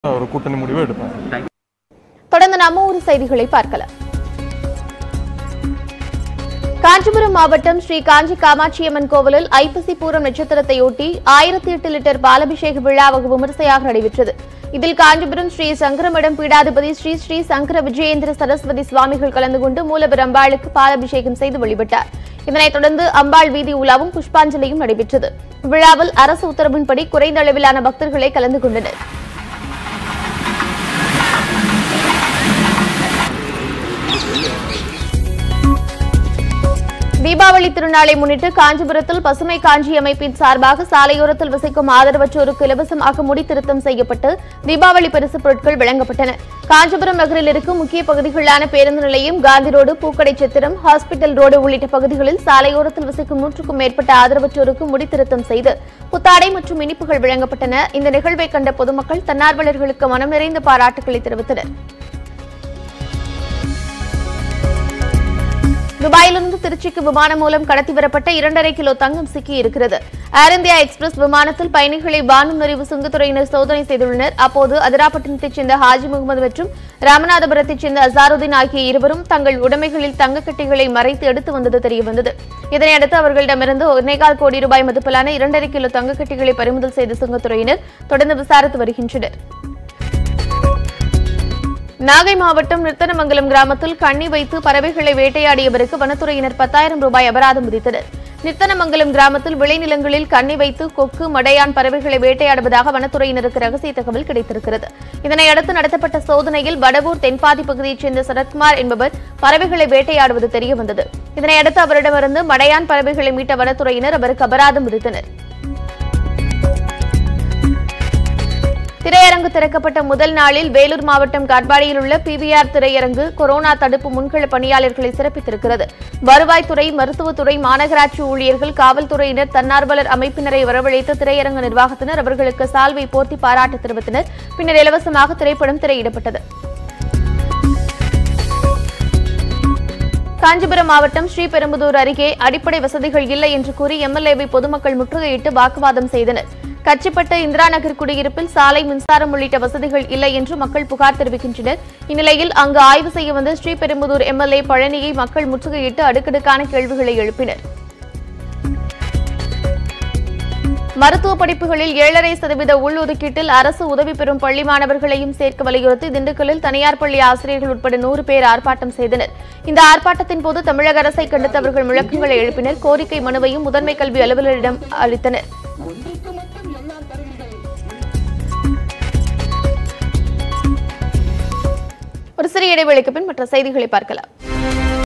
ஒரு கூட்டணி முடிவை எடுப்பேன் தொடர்ந்து நம்ம ஊர் செய்திகளை பார்க்கலாம் காஞ்சிபுரம் மாவட்டம் ஸ்ரீ காஞ்சி காமாட்சியம்மன் கோவிலில் ஐப்பசி பூரம் நட்சத்திரத்தையொட்டி ஆயிரத்தி எட்டு லிட்டர் பாலபிஷேக விழா வெகு விமரிசையாக நடைபெற்றது இதில் காஞ்சிபுரம் ஸ்ரீ சங்கரமடம் பீடாதிபதி ஸ்ரீ ஸ்ரீ சங்கர விஜயேந்திர சரஸ்வதி சுவாமிகள் கலந்து கொண்டு மூலவர் அம்பாளுக்கு பாலாபிஷேகம் செய்து வழிபட்டார் இதனைத் தொடர்ந்து அம்பாள் வீதி உலாவும் புஷ்பாஞ்சலியும் நடைபெற்றது விழாவில் அரசு உத்தரவின்படி குறைந்த அளவிலான பக்தர்களே கலந்து கொண்டனர் தீபாவளி திருநாளை முன்னிட்டு காஞ்சிபுரத்தில் பசுமை காஞ்சி அமைப்பின் சார்பாக சாலையோரத்தில் வசிக்கும் ஆதரவற்றோருக்கு இலவசமாக முடி திருத்தம் செய்யப்பட்டு தீபாவளி பரிசு பொருட்கள் வழங்கப்பட்டன காஞ்சிபுரம் நகரில் இருக்கும் முக்கிய பகுதிகளான பேருந்து நிலையம் காந்தி ரோடு பூக்கடை சித்திரம் ஹாஸ்பிட்டல் ரோடு உள்ளிட்ட பகுதிகளில் சாலையோரத்தில் வசிக்கும் நூற்றுக்கும் மேற்பட்ட ஆதரவற்றோருக்கு முடி திருத்தம் செய்து புத்தாடை மற்றும் இனிப்புகள் வழங்கப்பட்டன இந்த நிகழ்வை கண்ட பொதுமக்கள் தன்னார்வலர்களுக்கு மனம் நிறைந்த பாராட்டுகளை தெரிவித்தனர் துபாயிலிருந்து திருச்சிக்கு விமானம் மூலம் கடத்தி வரப்பட்ட இரண்டரை கிலோ தங்கம் சிக்கி இருக்கிறது ஏர் இந்தியா எக்ஸ்பிரஸ் விமானத்தில் பயணிகளை வானும் நுழைவு சுங்கத்துறையினர் சோதனை செய்துள்ளனர் அப்போது அதிராப்பட்டினத்தைச் சேர்ந்த ஹாஜி முகமது மற்றும் ராமநாதபுரத்தைச் சேர்ந்த அசாருதீன் ஆகிய இருவரும் தங்கள் உடைமைகளில் தங்கக்கட்டிகளை மறைத்து எடுத்து வந்தது தெரியவந்தது இதனையடுத்து அவர்களிடமிருந்து ஒன்னேகால் கோடி ரூபாய் மதிப்பிலான இரண்டரை கிலோ தங்கக்கட்டிகளை பறிமுதல் செய்த சுங்கத்துறையினர் தொடர்ந்து விசாரித்து வருகின்றனர் நாகை மாவட்டம் நிர்த்தனமங்கலம் கிராமத்தில் கண்ணி வைத்து பறவைகளை வேட்டையாடியவருக்கு வனத்துறையினர் பத்தாயிரம் ரூபாய் அபராதம் விதித்தனர் நிர்த்தனமங்கலம் கிராமத்தில் விளைநிலங்களில் கண்ணி வைத்து கொக்கு மடையான் பறவைகளை வேட்டையாடுவதாக வனத்துறையினருக்கு ரகசிய தகவல் கிடைத்திருக்கிறது இதனையடுத்து நடத்தப்பட்ட சோதனையில் வடவூர் தென்பாதி பகுதியைச் சேர்ந்த சரத்குமார் என்பவர் பறவைகளை வேட்டையாடுவது தெரியவந்தது இதனையடுத்து அவரிடமிருந்து மடையான் பறவைகளை மீட்ட வனத்துறையினர் அவருக்கு அபராதம் விதித்தனர் திரையரங்கு திறக்கப்பட்ட முதல் நாளில் வேலூர் மாவட்டம் காட்பாடியில் உள்ள பிவிஆர் திரையரங்கு கொரோனா தடுப்பு முன்கள பணியாளர்களை சிறப்பித்திருக்கிறது வருவாய்த்துறை மருத்துவத்துறை மாநகராட்சி ஊழியர்கள் காவல்துறையினர் தன்னார்வலர் அமைப்பினரை வரவழைத்த திரையரங்கு நிர்வாகத்தினர் அவர்களுக்கு சால்வை போர்த்தி பாராட்டு தெரிவித்தனர் பின்னர் இலவசமாக திரைப்படம் திரையிடப்பட்டது காஞ்சிபுரம் மாவட்டம் ஸ்ரீபெரும்புதூர் அருகே அடிப்படை வசதிகள் இல்லை என்று கூறி எம்எல்ஏவை பொதுமக்கள் முற்றுகையிட்டு வாக்குவாதம் செய்தனர் கச்சிப்பட்டு இந்திரா நகர் குடியிருப்பில் சாலை மின்சாரம் உள்ளிட்ட வசதிகள் இல்லை என்று மக்கள் புகார் தெரிவிக்கின்றனர் இந்நிலையில் அங்கு ஆய்வு செய்ய வந்த ஸ்ரீபெரும்புதூர் எம்எல்ஏ பழனியை மக்கள் முற்றுகையிட்டு அடுக்கடுக்கான கேள்விகளை எழுப்பினர் மருத்துவ படிப்புகளில் ஏழரை சதவீத உள்ஒதுக்கீட்டில் அரசு உதவி பெறும் பள்ளி மாணவர்களையும் சேர்க்க வலியுறுத்தி திண்டுக்கல்லில் தனியார் பள்ளி ஆசிரியர்கள் உட்பட நூறு பேர் ஆர்ப்பாட்டம் செய்தனர் இந்த ஆர்ப்பாட்டத்தின் போது தமிழக அரசை கண்டித்து அவர்கள் முழக்கங்களை எழுப்பினர் கோரிக்கை மனுவையும் முதன்மை கல்வி அலுவலரிடம் அளித்தனர் ஒரு சிறிய இடைவேளைக்கு பின் மற்ற செய்திகளை பார்க்கலாம்